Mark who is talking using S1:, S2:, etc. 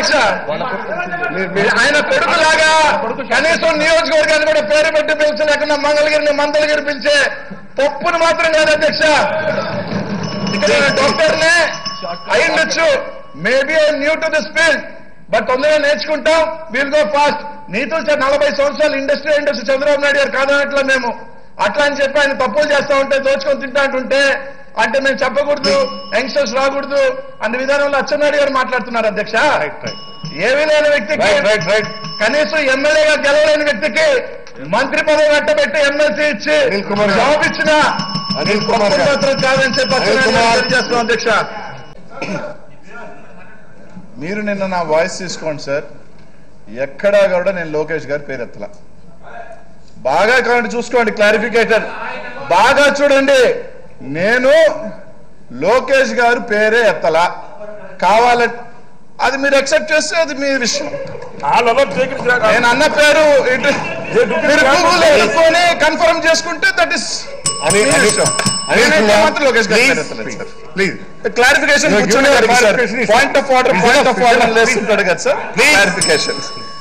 S1: అధ్యక్ష ఆయన కొడుకులాగా కనీసం నియోజకవర్గాన్ని కూడా పేరు పెట్టి పిలిచలేకుండా మంగళగిరిని మంగళగిరి పిలిచే పప్పును మాత్రం కాదు అధ్యక్ష ఇక్కడ నేను డాక్టర్నే అయి ఉండొచ్చు maybe I new to this field but తొందరగా నేర్చుకుంటాం విల్ గో ఫాస్ట్ నీతో సార్ నలభై సంవత్సరాలు ఇండస్ట్రీ ఇండస్ట్రీ చంద్రబాబు నాయుడు గారు కాదనట్లే మేము అట్లా అని చెప్పి ఆయన తప్పులు చేస్తా ఉంటే దోచుకొని తింటా అంటుంటే అంటే మేము చెప్పకూడదు యంగ్స్టర్స్ రాకూడదు అన్న విధానంలో అచ్చెన్నాయుడు గారు మాట్లాడుతున్నారు అధ్యక్ష ఏమీ లేని వ్యక్తికి
S2: రైట్ రైట్
S1: కనీసం ఎమ్మెల్యేగా గెలవలేని వ్యక్తికి మంత్రి పదవి కట్టబెట్టి ఎమ్మెల్సీ ఇచ్చి
S2: అనిల్ కుమార్ గారు.
S1: జాబ్ ఇచ్చిన
S2: అనిల్ కుమార్ గారు.
S1: మాత్రం కాదని చెప్పి
S2: అనిల్
S1: అచ్చెన్నాయుడు గారు
S2: కుమార్.
S1: తెలియజేస్తున్నాం అధ్యక్ష
S2: మీరు నిన్న నా వాయిస్ తీసుకోండి సార్ ఎక్కడా కూడా నేను లోకేష్ గారి పేరు ఎత్తలా బాగా కావాలంటే చూసుకోండి క్లారిఫికేటర్ బాగా చూడండి నేను లోకేష్ గారు పేరే ఎత్తలా కావాలంటే అది మీరు అక్సెప్ట్ చేస్తే అది మీ విషయం నేను అన్న పేరు ఇటు- మీరు గూగుల్ ఎత్తుకొని కన్ఫర్మ్ చేసుకుంటే దట్ ఇస్
S3: అనిల్- అనిల్- అనిల్ కుమార్,
S2: మాత్రం లోకేష్ గారి పేరు
S3: please,
S2: ఎత్తలేదు సార్
S3: ప్లీజ్
S2: క్లారిఫికేషన్
S3: No,
S2: కూర్చొని
S3: give me
S2: అడిగి sir
S3: clarification.
S2: Point of order
S3: Is
S2: point
S3: enough,
S2: of
S3: is
S2: order
S3: enough,
S2: లేస్తుంటాడు కదా సార్
S3: Please.
S2: క్లారిఫికేషన్